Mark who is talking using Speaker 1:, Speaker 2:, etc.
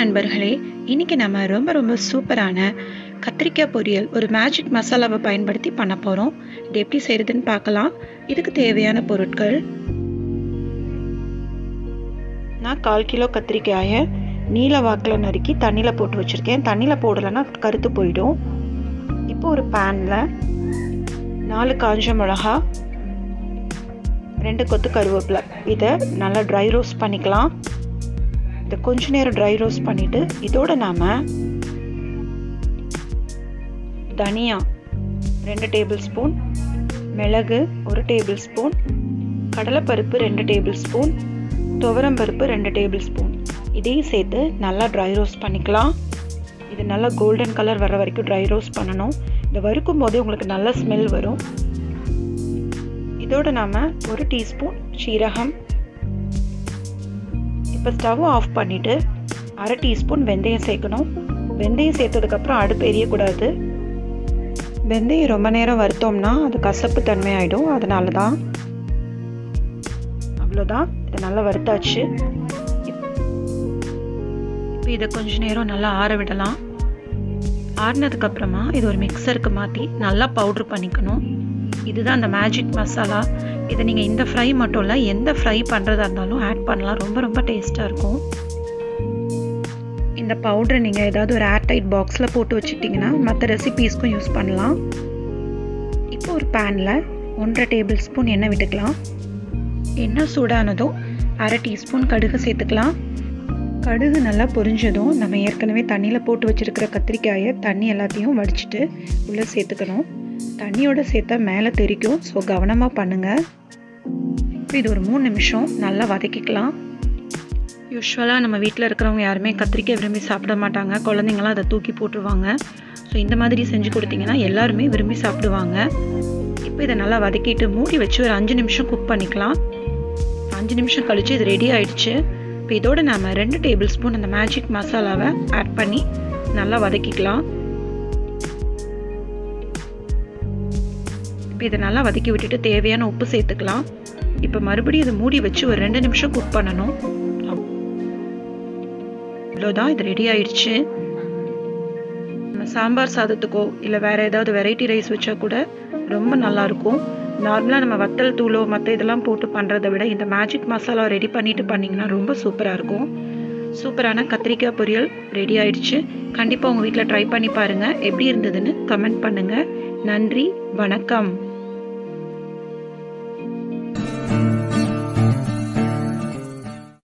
Speaker 1: நண்பர்களே இன்னைக்கு நம்ம ரொம்ப ரொம்ப சூப்பரான கத்திரிக்காய் பொரியல் ஒரு மேஜிக் மசாலாவை பயன்படுத்தி பண்ண போகிறோம் இது எப்படி செய்கிறதுன்னு பார்க்கலாம் இதுக்கு தேவையான பொருட்கள் நான் கால் கிலோ கத்திரிக்காயை நீல வாக்கில் நறுக்கி தண்ணியில் போட்டு வச்சுருக்கேன் தண்ணியில் போடலைன்னா கருத்து போயிடும் இப்போ ஒரு பேனில் நாலு காஞ்ச மிளகா ரெண்டு கொத்து கருவேப்பிலை இதை நல்லா ட்ரை ரோஸ்ட் பண்ணிக்கலாம் இதை கொஞ்ச நேரம் ட்ரை ரோஸ்ட் பண்ணிவிட்டு இதோட நாம் தனியா ரெண்டு டேபிள் ஸ்பூன் மிளகு ஒரு டேபிள் ஸ்பூன் கடலைப்பருப்பு ரெண்டு டேபிள் ஸ்பூன் துவரம்பருப்பு ரெண்டு டேபிள் ஸ்பூன் இதையும் சேர்த்து நல்லா ட்ரை ரோஸ்ட் பண்ணிக்கலாம் இது நல்லா கோல்டன் கலர் வர வரைக்கும் ட்ரை ரோஸ்ட் பண்ணணும் இதை வறுக்கும் போதே உங்களுக்கு நல்ல ஸ்மெல் வரும் இதோட நாம் ஒரு டீஸ்பூன் சீரகம் இப்போ ஸ்டவ் ஆஃப் பண்ணிவிட்டு அரை டீஸ்பூன் வெந்தயம் சேர்க்கணும் வெந்தயம் சேர்த்ததுக்கப்புறம் அடுப்பு எரியக்கூடாது வெந்தயம் ரொம்ப நேரம் வறுத்தோம்னா அது கசப்பு தன்மை ஆகிடும் அதனால தான் அவ்வளோதான் இதை நல்லா வறுத்தாச்சு இப்போ இதை கொஞ்ச நேரம் நல்லா ஆற விடலாம் ஆறினதுக்கப்புறமா இது ஒரு மிக்சருக்கு மாற்றி நல்லா பவுட்ரு பண்ணிக்கணும் இதுதான் அந்த மேஜிக் மசாலா இதை நீங்கள் இந்த ஃப்ரை மட்டும் இல்லை எந்த ஃப்ரை பண்ணுறதா இருந்தாலும் ஆட் பண்ணலாம் ரொம்ப ரொம்ப டேஸ்ட்டாக இருக்கும் இந்த பவுடரை நீங்கள் ஏதாவது ஒரு ஏர்டைட் பாக்ஸில் போட்டு வச்சுட்டிங்கன்னா மற்ற ரெசிபீஸ்க்கும் யூஸ் பண்ணலாம் இப்போ ஒரு பேனில் ஒன்றரை டேபிள் ஸ்பூன் எண்ணெய் விட்டுக்கலாம் எண்ணெய் சூடானதும் அரை டீஸ்பூன் கடுகு சேர்த்துக்கலாம் கடுகு நல்லா பொரிஞ்சதும் நம்ம ஏற்கனவே தண்ணியில் போட்டு வச்சுருக்கிற கத்திரிக்காயை தண்ணி எல்லாத்தையும் வடிச்சிட்டு உள்ளே சேர்த்துக்கணும் தண்ணியோட சேர்த்தா மேலே தெரிக்கும் ஸோ கவனமாக பண்ணுங்கள் இப்போ இது ஒரு மூணு நிமிஷம் நல்லா வதக்கிக்கலாம் யூஸ்வலாக நம்ம வீட்டில் இருக்கிறவங்க யாருமே கத்திரிக்காய் விரும்பி சாப்பிட மாட்டாங்க குழந்தைங்களாம் அதை தூக்கி போட்டுருவாங்க ஸோ இந்த மாதிரி செஞ்சு கொடுத்தீங்கன்னா எல்லாருமே விரும்பி சாப்பிடுவாங்க இப்போ இதை நல்லா வதக்கிட்டு மூடி வச்சு ஒரு அஞ்சு நிமிஷம் குக் பண்ணிக்கலாம் அஞ்சு நிமிஷம் கழித்து இது ரெடி ஆயிடுச்சு இப்போ இதோட நாம் ரெண்டு டேபிள் ஸ்பூன் அந்த மேஜிக் மசாலாவை ஆட் பண்ணி நல்லா வதக்கிக்கலாம் இப்போ இதை நல்லா வதக்கி விட்டுட்டு தேவையான உப்பு சேர்த்துக்கலாம் இப்போ மறுபடியும் இதை மூடி வச்சு ஒரு ரெண்டு நிமிஷம் குக் பண்ணணும் இவ்வளோதான் இது ரெடி ஆயிடுச்சு நம்ம சாம்பார் சாதத்துக்கோ இல்லை வேறு ஏதாவது வெரைட்டி ரைஸ் வச்சா கூட ரொம்ப நல்லாயிருக்கும் நார்மலாக நம்ம வத்தல் தூளோ மற்ற இதெல்லாம் போட்டு பண்ணுறதை விட இந்த மேஜிக் மசாலா ரெடி பண்ணிட்டு பண்ணிங்கன்னா ரொம்ப சூப்பராக இருக்கும் சூப்பரான கத்திரிக்காய் பொரியல் ரெடி ஆயிடுச்சு கண்டிப்பாக உங்கள் வீட்டில் ட்ரை பண்ணி பாருங்கள் எப்படி இருந்ததுன்னு கமெண்ட் பண்ணுங்கள் நன்றி வணக்கம்